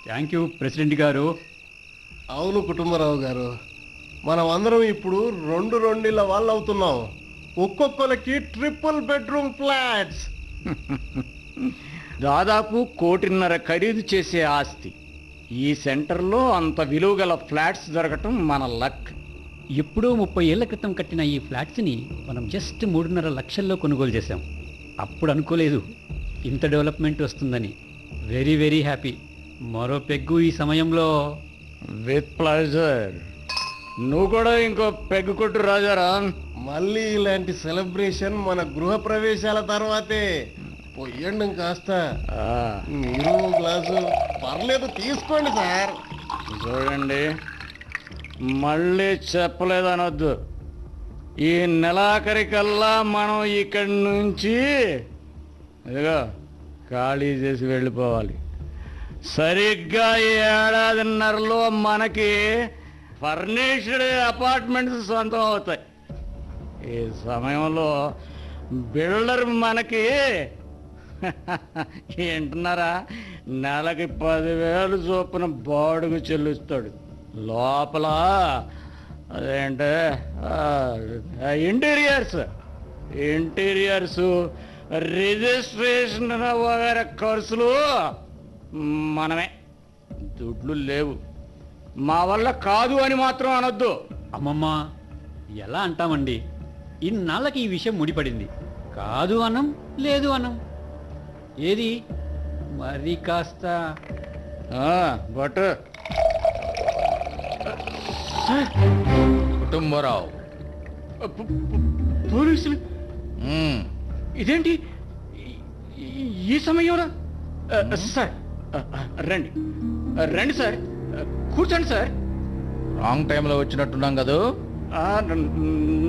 Thank you president గారు అవును కుటుంబరావు గారు మనం అందరం ఇప్పుడు రెండు రెండిళ్ళ వాళ్ళు అవుతున్నాం ఒక్కొక్కరికి ట్రిపుల్ బెడ్రూమ్ ఫ్లాట్స్ దాదాపు కోటిన్నర ఖరీదు చేసే ఆస్తి ఈ సెంటర్లో అంత విలువ గల ఫ్లాట్స్ దొరకటం మన లక్ ఎప్పుడో ముప్పై ఏళ్ల క్రితం కట్టిన ఈ ఫ్లాట్స్ని మనం జస్ట్ మూడున్నర లక్షల్లో కొనుగోలు చేశాం అప్పుడు అనుకోలేదు ఇంత డెవలప్మెంట్ వస్తుందని వెరీ వెరీ హ్యాపీ మరో పెగ్గు ఈ సమయంలో విత్ ప్లెజర్ నువ్వు కూడా ఇంకో పెగ్గు కొట్టు రాజారా మళ్ళీ ఇలాంటి సెలబ్రేషన్ మన గృహ ప్రవేశాల తర్వాతే పొయ్యండి కాస్త ఆ, మీరు గ్లాసు పర్లేదు తీసుకోండి సార్ చూడండి మళ్ళీ చెప్పలేదనొద్దు ఈ నెలాఖరికల్లా మనం ఇక్కడి నుంచి ఇదిగో ఖాళీ చేసి వెళ్ళిపోవాలి సరిగ్గా ఈ ఏడాదిన్నరలో మనకి ఫర్నిష్డ్ అపార్ట్మెంట్స్ సొంతం అవుతాయి ఈ సమయంలో బిల్డర్ మనకి ఏంటున్నారా నెలకి పదివేలు చొప్పున బాడుగు చెల్లిస్తాడు లోపల అదేంటే ఇంటీరియర్స్ ఇంటీరియర్స్ రిజిస్ట్రేషన్ వగైరా ఖర్చులు మనమే దుడ్లు లేవు మా వల్ల కాదు అని మాత్రం అనొద్దు అమ్మమ్మ ఎలా అంటామండి ఇన్నాళ్ళకి ఈ విషయం ముడిపడింది కాదు అనం లేదు అనం ఏది మరి కాస్త బట్ కుటుంబరావు పోలీసులు మ్మ్. ఇదేంటి ఈ- ఈ- ఈ సమయంలో ఆ, సార్ ఆ, ఆ, రండి ఆ, రండి సార్ ఆ, కూర్చోండి సార్ రాంగ్ టైంలో వచ్చినట్టున్నాం కదా ఆ, న-